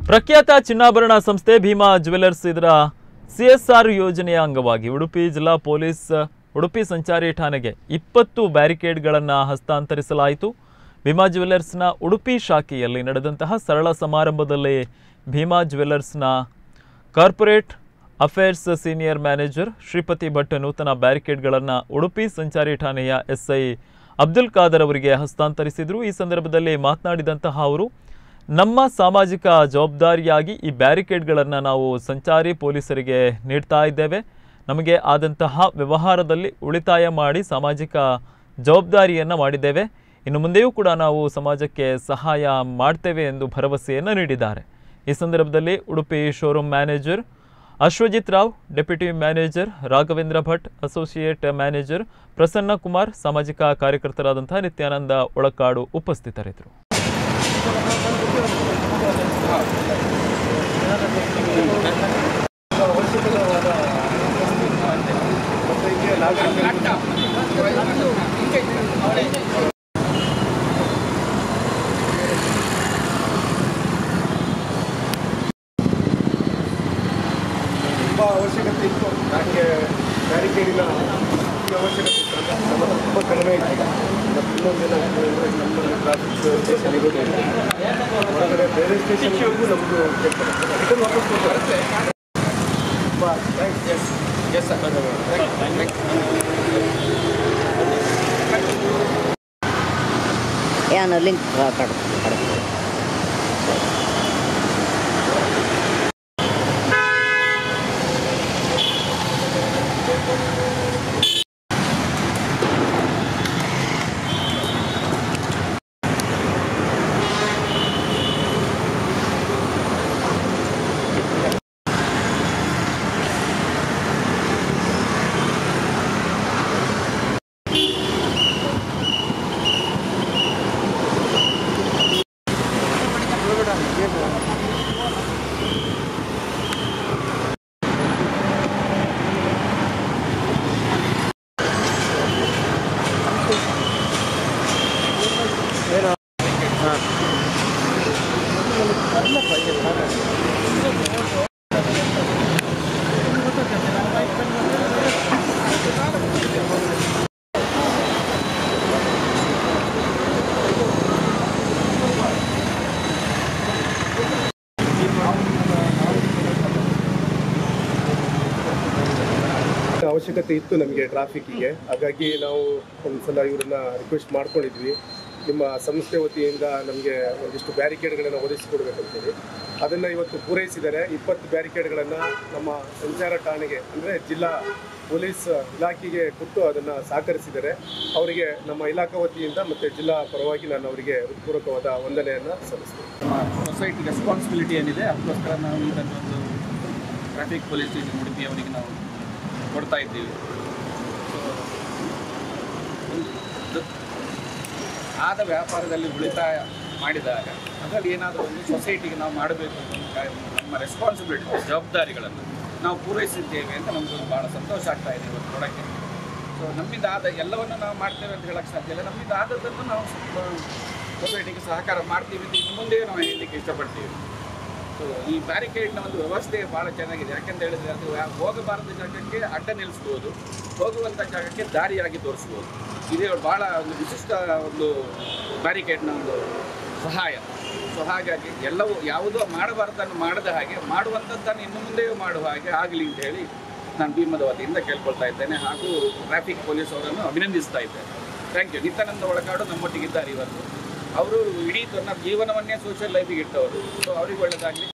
ಪ್ರಖ್ಯಾತ ಚಿನ್ನಾಭರಣ ಸಂಸ್ಥೆ ಭೀಮಾ ಜ್ಯುವೆಲರ್ಸ್ ಇದರ ಸಿಎಸ್ಆರ್ ಯೋಜನೆಯ ಅಂಗವಾಗಿ ಉಡುಪಿ ಜಿಲ್ಲಾ ಪೊಲೀಸ್ ಉಡುಪಿ ಸಂಚಾರಿ ಠಾಣೆಗೆ ಇಪ್ಪತ್ತು ಬ್ಯಾರಿಕೇಡ್ಗಳನ್ನು ಹಸ್ತಾಂತರಿಸಲಾಯಿತು ಭೀಮಾ ಜ್ಯುವೆಲರ್ಸ್ನ ಉಡುಪಿ ಶಾಖೆಯಲ್ಲಿ ನಡೆದಂತಹ ಸರಳ ಸಮಾರಂಭದಲ್ಲಿ ಭೀಮಾ ಜ್ಯುವೆಲರ್ಸ್ನ corporate affairs senior manager Shripati Bhat ನೂತನ ಬ್ಯಾರಿಕೇಡ್ಗಳನ್ನು ಉಡುಪಿ ಸಂಚಾರಿ ಠಾಣೆಯ ಎಸ್ಐ ಅಬ್ದುಲ್ ಖಾದರ್ ಅವರಿಗೆ ಹಸ್ತಾಂತರಿಸಿದರು ಈ ಸಂದರ್ಭದಲ್ಲಿ ಮಾತನಾಡಿದಂತಹ ಅವರು ನಮ್ಮ ಸಾಮಾಜಿಕ ಜವಾಬ್ದಾರಿಯಾಗಿ ಈ ಬ್ಯಾರಿಕೇಡ್ಗಳನ್ನು ನಾವು ಸಂಚಾರಿ ಪೊಲೀಸರಿಗೆ ನೀಡ್ತಾ ಇದ್ದೇವೆ ನಮಗೆ ಆದಂತಹ ವ್ಯವಹಾರದಲ್ಲಿ ಉಳಿತಾಯ ಮಾಡಿ ಸಾಮಾಜಿಕ ಜವಾಬ್ದಾರಿಯನ್ನು ಮಾಡಿದ್ದೇವೆ ಇನ್ನು ಮುಂದೆಯೂ ಕೂಡ ನಾವು ಸಮಾಜಕ್ಕೆ ಸಹಾಯ ಮಾಡ್ತೇವೆ ಎಂದು ಭರವಸೆಯನ್ನು ನೀಡಿದ್ದಾರೆ ಈ ಸಂದರ್ಭದಲ್ಲಿ Udupi showroom manager Ashwajit Rao deputy manager Raghavendra Bhat associate manager Prasanna Kumar ಸಾಮಾಜಿಕ ಕಾರ್ಯಕರ್ತರಾದಂತಹ ನಿತ್ಯಾನಂದ ಒಳಕಾಡು ಉಪಸ್ಥಿತರಿದ್ದರು ತುಂಬ ಅವಶ್ಯಕತೆ ಇತ್ತು ಯಾಕೆ ಬ್ಯಾರಿಕೇಡಿನ ಈ ಅವಶ್ಯಕತೆ ಇತ್ತು ಅಂತ ನಮ್ಮ ತುಂಬ ಕಡಿಮೆ ಇದೆ ಮತ್ತು ಇನ್ನೊಂದು ಏನಾಗ್ತದೆ ಅಂದರೆ ನಮ್ಮಲ್ಲಿ ಟ್ರಾಫಿಕ್ ಸ್ಟೇಷನ್ ಇರೋದ್ರಿಂದ ಹೊರಗಡೆ ಬೇರೆ ಸ್ಟೇಷನ್ಗೂ ನಮ್ಮದು ರಿಟರ್ನ್ ವಾಪಸ್ ಕೊಡ್ತಾರೆ ತುಂಬ ಥ್ಯಾಂಕ್ಸ್ ಎಸ್ ಎಸ್ ಏನು ಲಿಂಕ್ ಕಡ್ ಕಡ್ದು ಅವಶ್ಯಕತೆ ಇತ್ತು ನಮಗೆ ಟ್ರಾಫಿಕ್ಕಿಗೆ ಹಾಗಾಗಿ ನಾವು ಒಂದು ಸಲ ಇವರನ್ನ ರಿಕ್ವೆಸ್ಟ್ ಮಾಡ್ಕೊಂಡಿದ್ವಿ ನಿಮ್ಮ ಸಂಸ್ಥೆ ವತಿಯಿಂದ ನಮಗೆ ಒಂದಿಷ್ಟು ಬ್ಯಾರಿಕೇಡ್ಗಳನ್ನು ಒದಗಿಸಿಕೊಡ್ಬೇಕಂತೇಳಿ ಅದನ್ನು ಇವತ್ತು ಪೂರೈಸಿದ್ದಾರೆ ಇಪ್ಪತ್ತು ಬ್ಯಾರಿಕೇಡ್ಗಳನ್ನು ನಮ್ಮ ಸಂಚಾರ ಠಾಣೆಗೆ ಅಂದರೆ ಜಿಲ್ಲಾ ಪೊಲೀಸ್ ಇಲಾಖೆಗೆ ಕೊಟ್ಟು ಅದನ್ನು ಸಹಕರಿಸಿದ್ದಾರೆ ಅವರಿಗೆ ನಮ್ಮ ಇಲಾಖಾ ವತಿಯಿಂದ ಮತ್ತು ಜಿಲ್ಲಾ ಪರವಾಗಿ ನಾನು ಅವರಿಗೆ ಹೃತ್ಪೂರ್ವಕವಾದ ವಂದನೆಯನ್ನು ಸಲ್ಲಿಸ್ತೇನೆ ಸೊಸೈಟಿ ರೆಸ್ಪಾನ್ಸಿಬಿಲಿಟಿ ಏನಿದೆ ಅದಕ್ಕೋಸ್ಕರ ನಾವು ಇದನ್ನೊಂದು ಟ್ರಾಫಿಕ್ ಪೊಲೀಸ್ ಸ್ಟೇಷನ್ ಉಡುಪಿ ಅವರಿಗೆ ನಾವು ಕೊಡ್ತಾ ಇದ್ದೀವಿ ಸೊ ಒಂದು ಆದ ವ್ಯಾಪಾರದಲ್ಲಿ ಉಳಿತಾಯ ಮಾಡಿದಾಗ ಅದರಲ್ಲಿ ಏನಾದರೂ ಒಂದು ಸೊಸೈಟಿಗೆ ನಾವು ಮಾಡಬೇಕು ಅಂತ ಒಂದು ಕಾರ್ಯ- ನಮ್ಮ ರೆಸ್ಪಾನ್ಸಿಬಿಲಿಟಿ ಜವಾಬ್ದಾರಿಗಳನ್ನು ನಾವು ಪೂರೈಸಿದ್ದೇವೆ ಅಂತ ನಮಗೊಂದು ಭಾಳ ಸಂತೋಷ ಆಗ್ತಾ ಇದೆ ಇವತ್ತು ನೋಡೋಕ್ಕೆ ಸೊ ನಮ್ಮಿಂದ ಆದ ಎಲ್ಲವನ್ನು ನಾವು ಮಾಡ್ತೇವೆ ಅಂತ ಹೇಳಕ್ಕೆ ಸಾಧ್ಯ ಇಲ್ಲ ನಮ್ಮಿಂದ ಆದದ್ದನ್ನು ನಾವು ಸೊಸೈಟಿಗೆ ಸಹಕಾರ ಮಾಡ್ತೀವಿ ಅಂತ ಇನ್ನು ಮುಂದೆ ನಾವು ಹೇಳಲಿಕ್ಕೆ ಇಷ್ಟಪಡ್ತೀವಿ ಸೊ ಈ ಬ್ಯಾರಿಕೇಡ್ನ ಒಂದು ವ್ಯವಸ್ಥೆ ಭಾಳ ಚೆನ್ನಾಗಿದೆ ಯಾಕೆಂತ ಹೇಳಿದ್ರೆ ಅದು ಯಾ- ಹೋಗಬಾರದ ಜಾಗಕ್ಕೆ ಅಡ್ಡ ನಿಲ್ಲಿಸ್ಬೋದು ಹೋಗುವಂಥ ಜಾಗಕ್ಕೆ ದಾರಿಯಾಗಿ ತೋರಿಸ್ಬೋದು ಇದೇ ಭಾಳ ಒಂದು ವಿಶಿಷ್ಟ ಒಂದು ಬ್ಯಾರಿಕೇಡ್ನ ಒಂದು ಸಹಾಯ ಸೊ ಹಾಗಾಗಿ ಎಲ್ಲವೂ ಯಾವುದೋ ಮಾಡಬಾರ್ದನ್ನು ಮಾಡದ ಹಾಗೆ ಮಾಡುವಂಥದ್ದನ್ನು ಇನ್ನು ಮುಂದೆಯೂ ಮಾಡುವ ಹಾಗೆ ಆಗಲಿ ಅಂತ ಹೇಳಿ ನಾನು ಭೀಮದ ವತಿಯಿಂದ ಕೇಳ್ಕೊಳ್ತಾ ಇದ್ದೇನೆ ಹಾಗೂ ಟ್ರಾಫಿಕ್ ಪೊಲೀಸ್ ಅವರನ್ನು ಅಭಿನಂದಿಸ್ತಾ ಇದ್ದೇನೆ ಥ್ಯಾಂಕ್ ಯು ನಿತ್ಯಾನಂದ ಒಳಗಾಡು ನಮ್ಮೊಟ್ಟಿಗಿದ್ದಾರೆ ಇವತ್ತು ಅವರು ಇಡೀ ತನ್ನ ಜೀವನವನ್ನೇ ಸೋಷಿಯಲ್ ಲೈಫಿಗೆ ಇಟ್ಟವರು ಸೊ ಅವ್ರಿಗೆ ಒಳ್ಳೆಯದಾಗಲಿ